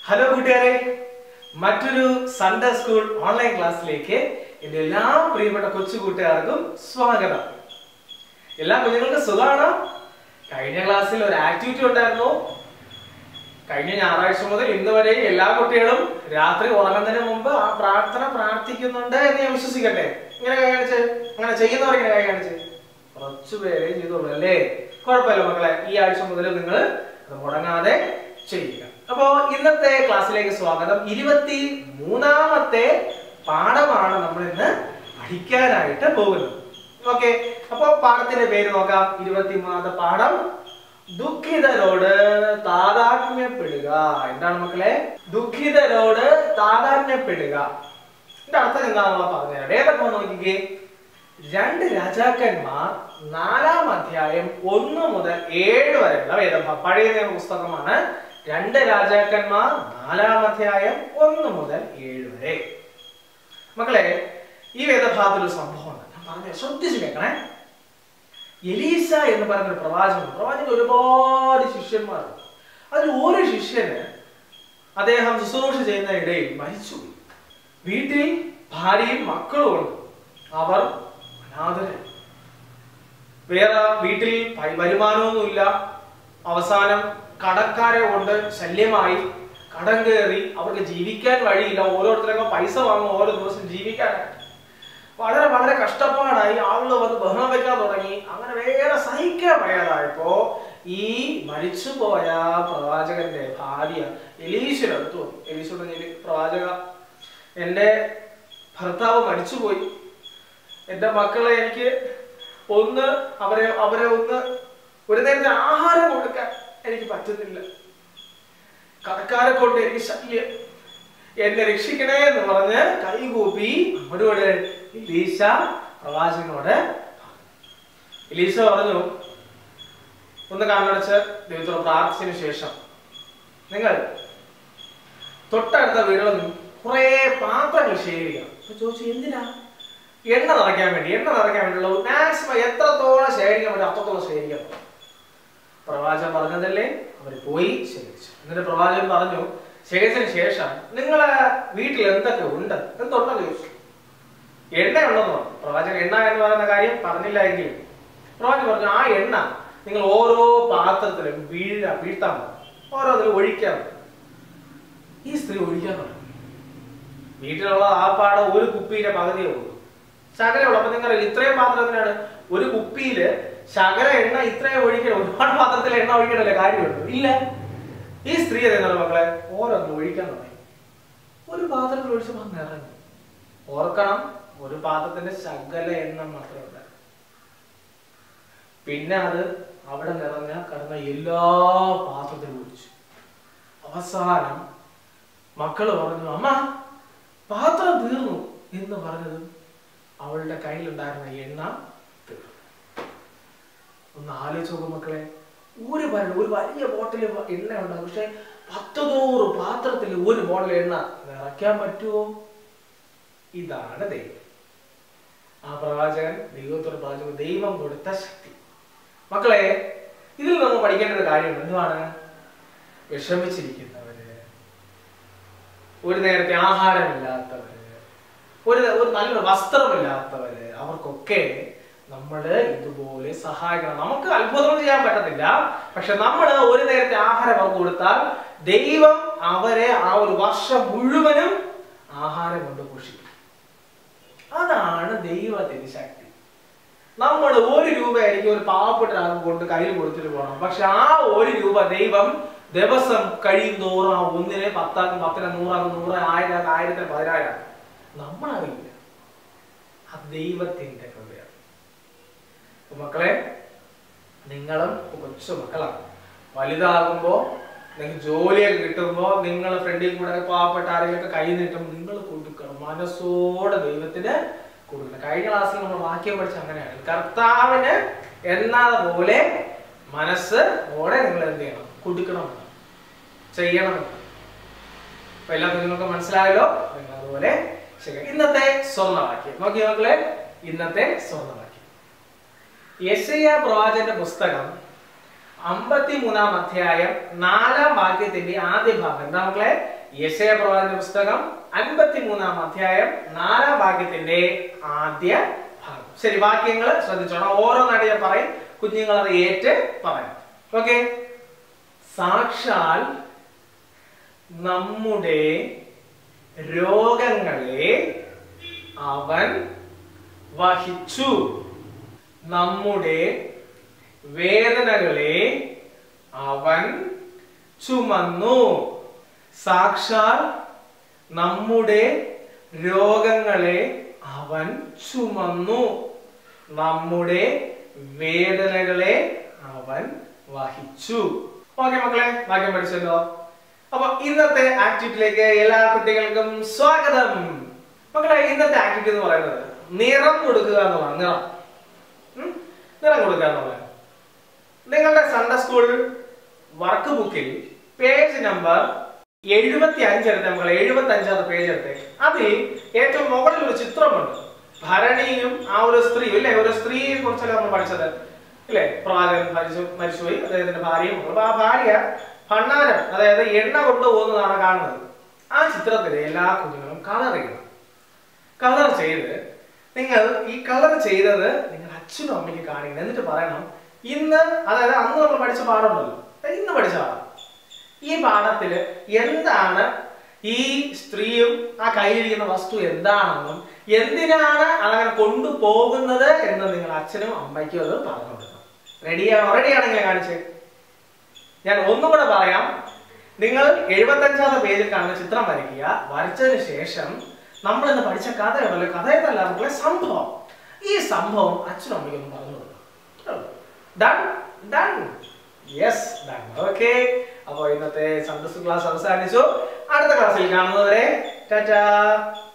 Hello കൂട്ടുകാരെ മറ്റൊരു Sunday school online ക്ലാസ്സിലേക്ക് എന്റെ എല്ലാ പ്രിയപ്പെട്ട കൊച്ചു കൂട്ടുകാർക്കും സ്വാഗതം എല്ലാ കുഞ്ഞുങ്ങൾക്കും സുഖമാണോ കഴിഞ്ഞ ക്ലാസ്സിൽ ഒരു ആക്ടിവിറ്റി ഉണ്ടായിരുന്നു കഴിഞ്ഞ ഞായറാഴ്ച മുതൽ ഇന്ന് വരെ എല്ലാ കുട്ടികളും രാത്രി ഉറങ്ങുന്നതിന് മുമ്പ് ആ പ്രാർത്ഥന പ്രാർത്ഥിക്കുന്നുണ്ട് എന്ന് ഞാൻ വിശ്വസിക്കട്ടെ ഇങ്ങനെ കൈ കാണിച്ച് അങ്ങനെ ചെയ്യുന്നവർ ഇങ്ങനെ കൈ കാണിച്ച് കുറച്ചു പേരെ ചെയ്തോളൂ അല്ലേ കുഴപ്പമില്ല മക്കളെ ഈ ആഴ്ച മുതൽ നിങ്ങൾ അത് മുടങ്ങാതെ ചെയ്യുക അപ്പോ ഇന്നത്തെ ക്ലാസ്സിലേക്ക് സ്വാഗതം ഇരുപത്തി മൂന്നാമത്തെ പാഠമാണ് നമ്മൾ ഇന്ന് പഠിക്കാനായിട്ട് പോകുന്നത് ഓക്കെ അപ്പോ പാഠത്തിന്റെ പേര് നോക്കാം ഇരുപത്തി മൂന്നാമത്തെ പാഠം ദുഃഖിതരോട് താതാത്മ്യപ്പെടുക എന്താണ് മക്കളെ ദുഃഖിതരോട് താതാത്മ്യപ്പെടുക ഇതിന്റെ അർത്ഥം എന്താണെന്നുള്ള പറഞ്ഞുതരാം ഏതൊക്കെ നോക്കിക്കേ രണ്ട് രാജാക്കന്മാർ നാലാം അധ്യായം ഒന്ന് മുതൽ ഏഴ് വരെയുള്ള വേദഭാഗം പഴയ നിയമ പുസ്തകമാണ് രണ്ട് രാജാക്കന്മാർ നാലാം അധ്യായം ഒന്ന് മുതൽ ഏഴ് വരെ മക്കളെ ഈ വേദഭാഗത്തിൽ ഒരു സംഭവമുണ്ട് ഞാൻ പറഞ്ഞ ശ്രദ്ധിച്ചു കേൾക്കണേ എലീസ എന്ന് പറയുന്ന ഒരു പ്രവാചകൻ പ്രവാചകൻ ഒരുപാട് ശിഷ്യന്മാരുണ്ട് അതിൽ ഒരു ശിഷ്യന് അദ്ദേഹം ശുശ്രൂഷ ചെയ്യുന്ന ഇടയിൽ മരിച്ചുപോയി വീട്ടിൽ ഭാര്യയും മക്കളും ഉണ്ട് അവർ അനാഥരായി വേറെ വീട്ടിൽ പ- വരുമാനമൊന്നുമില്ല അവസാനം കടക്കാരെ കൊണ്ട് ശല്യമായി കടം കയറി അവർക്ക് ജീവിക്കാൻ വഴിയില്ല ഓരോരുത്തരൊക്കെ പൈസ വാങ്ങും ഓരോ ദിവസം ജീവിക്കാനായിട്ട് വളരെ വളരെ കഷ്ടപ്പാടായി ആളുകൾ വന്ന് ബഹളം വെക്കാൻ തുടങ്ങി അങ്ങനെ വേറെ സഹിക്കാൻ വയ്യാതായപ്പോ ഈ മരിച്ചുപോയ പ്രവാചകന്റെ ഭാര്യ എലീശയുടെ അടുത്ത് വന്നു എലീശയുടെ പറഞ്ഞ്, പ്രവാചക എന്റെ ഭർത്താവ് മരിച്ചുപോയി എന്റെ മക്കളെ എനിക്ക് ഒന്ന് അവരെ അവരെ ഒന്ന് ഒരു നേരത്തെ ആഹാരം കൊടുക്കാൻ എനിക്ക് പറ്റുന്നില്ല കടക്കാരെ കൊണ്ട് എനിക്ക് ശല്യം എന്നെ രക്ഷിക്കണേ എന്ന് പറഞ്ഞ് കൈകൂപ്പി അവരോട് എലീശ പ്രവാചകനോട് എലീശ പറഞ്ഞു ഒന്ന് കണ്ണടച്ച് ദൈവത്തോട് പ്രാർത്ഥിച്ചതിന് ശേഷം നിങ്ങൾ തൊട്ടടുത്ത വീടുകളിൽ നിന്ന് കുറെ പാത്രങ്ങൾ ശേഖരിക്കണം അപ്പൊ ചോദിച്ചു എന്തിനാ എണ്ണ നിറയ്ക്കാൻ വേണ്ടി എണ്ണ നിറയ്ക്കാൻ വേണ്ടിയുള്ള മാക്സിമം എത്രത്തോളം ശേഖരിക്കാൻ പറ്റും അത്രത്തോളം ശേഖരിക്കാൻ പറ്റും പ്രവാചകൻ പറഞ്ഞതല്ലേ അവർ പോയി ശേഖരിച്ചു എന്നിട്ട് പ്രവാചകൻ പറഞ്ഞു ശേഖരിച്ചതിന് ശേഷം നിങ്ങളെ വീട്ടിൽ എന്തൊക്കെ ഉണ്ട് എന്തുണ്ടെന്ന് ചോദിച്ചു എണ്ണ ഉണ്ടെന്ന് പറഞ്ഞു പ്രവാചകൻ എണ്ണ എന്ന് പറയുന്ന കാര്യം പറഞ്ഞില്ല എങ്കിൽ പ്രവാചകൻ പറഞ്ഞു ആ എണ്ണ നിങ്ങൾ ഓരോ പാത്രത്തിലും വീഴ വീഴ്ത്താൻ പറഞ്ഞു ഓരോന്നിലും ഒഴിക്കാൻ പറഞ്ഞു ഈ സ്ത്രീ ഒഴിക്കാൻ പറഞ്ഞു വീട്ടിലുള്ള ആ പാട ഒരു കുപ്പിയിലെ പകുതിയേ ഉള്ളൂ ശകലമുള്ളൂ അപ്പൊ നിങ്ങൾ ഇത്രയും പാത്രത്തിനാണ് ഒരു കുപ്പിയില് ശകല എണ്ണ ഇത്രയും ഒഴിക്കണം ഒരുപാട് പാത്രത്തിൽ എണ്ണ ഒഴിക്കണല്ലേ കാര്യമുണ്ടോ ഇല്ല ഈ സ്ത്രീ അതെന്താണ് മക്കളെ ഓരോന്ന് ഒഴിക്കാൻ തുടങ്ങി ഒരു പാത്രത്തിൽ ഒഴിച്ചപ്പോൾ നിറഞ്ഞു ഓർക്കണം ഒരു പാത്രത്തിന്റെ ശകല എണ്ണ മാത്രമേ ഉണ്ടായിരുന്നു പിന്നെ അത് അവിടെ നിറഞ്ഞ കിടന്ന എല്ലാ പാത്രത്തിലും ഒഴിച്ചു അവസാനം മക്കള് പറഞ്ഞു അമ്മ പാത്രം തീർന്നു എന്ന് പറഞ്ഞത് അവളുടെ കയ്യിലുണ്ടായിരുന്ന എണ്ണ തീർന്നു ഒന്ന് ആലോചിച്ച് നോക്കും മക്കളെ ഒരു ഭരണം ഒരു വലിയ ബോട്ടിൽ എണ്ണ ഉണ്ടാകും പക്ഷെ പത്ത് നൂറ് പാത്രത്തിൽ ഒരു ബോട്ടിൽ എണ്ണ നിറയ്ക്കാൻ പറ്റുമോ ഇതാണ് ദൈവം ആ പ്രവാചകൻ ദൈവത്തോട് പ്രവാചകൻ ദൈവം കൊടുത്ത ശക്തി മക്കളെ ഇതിൽ നമ്മൾ പഠിക്കേണ്ട ഒരു കാര്യമുണ്ട് എന്തുവാണ് വിഷമിച്ചിരിക്കുന്നവര് ഒരു നേരത്തെ ആഹാരമില്ലാത്തവര് ഒരു ഒരു നല്ലൊരു വസ്ത്രമില്ലാത്തവര് അവർക്കൊക്കെ നമ്മൾ ഇതുപോലെ സഹായിക്കണം നമുക്ക് അത്ഭുതം ചെയ്യാൻ പറ്റത്തില്ല പക്ഷെ നമ്മൾ ഒരു നേരത്തെ ആഹാരം അവർക്ക് കൊടുത്താൽ ദൈവം അവരെ ആ ഒരു വർഷം മുഴുവനും ആഹാരം കൊണ്ട് പോഷിക്കും അതാണ് ദൈവത്തിന്റെ ശക്തി നമ്മൾ ഒരു രൂപയായിരിക്കും ഒരു പാവപ്പെട്ട ആൾക്ക് കൊണ്ട് കയ്യിൽ കൊടുത്തിട്ട് പോകണം പക്ഷെ ആ ഒരു രൂപ ദൈവം ദിവസം കഴിയും തോറും ആ ഒന്നിനെ പത്താക്കും പത്തിന് നൂറാക്കും നൂറ് ആയിരം ആയിരത്തിന് പതിനായിരം നമ്മളറിയില്ല ആ ദൈവത്തിന്റെ കൃപയാണ് അപ്പൊ മക്കളെ നിങ്ങളും കൊച്ചു മക്കളാണ് വലുതാകുമ്പോ നിങ്ങൾക്ക് ജോലിയൊക്കെ കിട്ടുമ്പോ നിങ്ങൾ ഫ്രണ്ടിൽ കൂടെ പാവപ്പെട്ട ആരെങ്കിലൊക്കെ കൈ നീട്ടുമ്പോൾ നിങ്ങൾ കൊടുക്കണം മനസ്സോടെ ദൈവത്തിന് കൊടുക്കണം കഴിഞ്ഞ ക്ലാസ്സിൽ നമ്മൾ വാക്യം പഠിച്ച അങ്ങനെയാണ് കർത്താവിന് എന്നത് പോലെ മനസ്സ് ഓടെ നിങ്ങൾ എന്ത് ചെയ്യണം കൊടുക്കണം ചെയ്യണം അപ്പൊ എല്ലാ കുഞ്ഞുങ്ങൾക്കും മനസ്സിലായല്ലോ നിങ്ങൾ അതുപോലെ ശരി ഇന്നത്തെ സ്വർണ്ണവാക്യം നോക്കിയ മക്കളെ ഇന്നത്തെ സ്വർണ്ണവാക്യം യെശയ്യ പ്രവാചന്റെ പുസ്തകം അമ്പത്തിമൂന്നാം അധ്യായം നാലാം വാക്യത്തിന്റെ ആദ്യ ഭാഗം എന്താ മക്കളെ യശയ പ്രവാചന പുസ്തകം അൻപത്തിമൂന്നാം അധ്യായം നാലാം വാക്യത്തിന്റെ ആദ്യ ഭാഗം ശരി വാക്യങ്ങൾ ശ്രദ്ധിച്ചോണം ഓരോന്നായിട്ട് ഞാൻ പറയും കുഞ്ഞുങ്ങൾ അത് ഏറ്റ് പറയാം ഓക്കെ സാക്ഷാൽ നമ്മുടെ രോഗങ്ങളെ അവൻ വഹിച്ചു നമ്മുടെ വേദനകളെ അവൻ ചുമന്നു സാക്ഷാൽ നമ്മുടെ രോഗങ്ങളെ അവൻ ചുമന്നു നമ്മുടെ വേദനകളെ അവൻ വഹിച്ചു ഓക്കെ മക്കളെ വാക്യം പഠിച്ചല്ലോ അപ്പൊ ഇന്നത്തെ ആക്ടിവിറ്റിയിലേക്ക് എല്ലാ കുട്ടികൾക്കും സ്വാഗതം മക്കളെ ഇന്നത്തെ ആക്ടിവിറ്റി എന്ന് പറയുന്നത് നിറം കൊടുക്കുക എന്നുള്ളതാണ് നിറം ഉം? നിറം കൊടുക്കുക എന്നുള്ളത് നിങ്ങളുടെ സൺഡേ സ്കൂൾ വർക്ക് ബുക്കിൽ പേജ് നമ്പർ എഴുപത്തി അഞ്ചെടുത്ത് മക്കളെ എഴുപത്തി അഞ്ചാമത്തെ പേജ് എടുത്ത് അതിൽ ഏറ്റവും മുകളിൽ ഒരു ചിത്രമുണ്ട് ഭരണിയും ആ ഒരു സ്ത്രീ ഇല്ലേ ഒരു സ്ത്രീയെ കുറിച്ചല്ലേ നമ്മൾ പഠിച്ചത് ഇല്ലേ പ്രവാചകൻ മരിച്ചു മരിച്ചുപോയി അദ്ദേഹത്തിന്റെ ഭാര്യയും മക്കളും. അപ്പൊ ആ ഭാര്യ ഭണ്ണാരം അതായത് എണ്ണ കൊണ്ടുപോകുന്നതാണ് കാണുന്നത് ആ ചിത്രത്തിലെ എല്ലാ കുഞ്ഞുങ്ങളും കളർ ചെയ്യണം കളർ ചെയ്ത് നിങ്ങൾ ഈ കളർ ചെയ്തത് നിങ്ങൾ അച്ഛനും അമ്മയ്ക്ക് കാണിക്കണം എന്നിട്ട് പറയണം ഇന്ന് അതായത് അന്ന് നമ്മൾ പഠിച്ച പാഠമുണ്ടല്ലോ ഇന്ന് പഠിച്ച പാഠം ഈ പാഠത്തില് എന്താണ് ഈ സ്ത്രീയും ആ കയ്യിലിരിക്കുന്ന വസ്തു എന്താണെന്നും എന്തിനാണ് അതങ്ങനെ കൊണ്ടുപോകുന്നത് എന്ന് നിങ്ങൾ അച്ഛനും അമ്മയ്ക്കും അത് പറഞ്ഞു കൊടുക്കണം റെഡിയാണോ റെഡിയാണെങ്കിൽ കാണിച്ചേ ഞാൻ ഒന്നും കൂടെ പറയാം നിങ്ങൾ എഴുപത്തഞ്ചാമത്തെ പേജിൽ കാണുന്ന ചിത്രം വരയ്ക്കുക വരച്ചതിന് ശേഷം നമ്മൾ ഇന്ന് പഠിച്ച കഥയുണ്ടല്ലോ കഥയെന്നല്ല നമ്മളെ സംഭവം ഈ സംഭവം അച്ഛനും അമ്മയ്ക്കൊന്നും പറഞ്ഞു കൊടുക്കണം done done yes done okay അപ്പോൾ ഇന്നത്തെ സന്തോഷ ക്ലാസ് അവസാനിച്ചു അടുത്ത ക്ലാസ്സിൽ കാണുന്നവരെ ടാറ്റാ